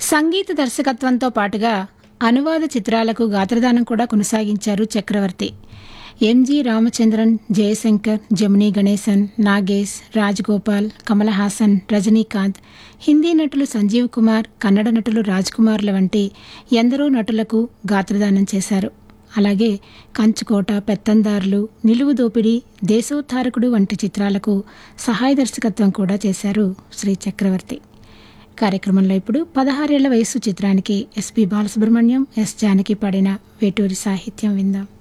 సంగీత దర్శకత్వంతో పాటుగా అనువాద చిత్రాలకు గాత్రదానం కూడా కొనసాగించారు చక్రవర్తి ఎంజి రామచంద్రన్ జయశంకర్ జమినీ గణేశన్ నాగేష్ రాజ్గోపాల్ కమల్ హాసన్ రజనీకాంత్ హిందీ నటులు సంజీవ్ కుమార్ కన్నడ నటులు రాజ్ కుమార్ల వంటి ఎందరో నటులకు గాత్రదానం చేశారు అలాగే కంచుకోట పెత్తందారులు నిలువు దోపిడీ దేశోద్ధారకుడు వంటి చిత్రాలకు సహాయ దర్శకత్వం కూడా చేశారు శ్రీ చక్రవర్తి కార్యక్రమంలో ఇప్పుడు పదహారేళ్ల వయస్సు చిత్రానికి ఎస్పి బాలసుబ్రహ్మణ్యం ఎస్ జానకి పాడిన వేటూరి సాహిత్యం విందాం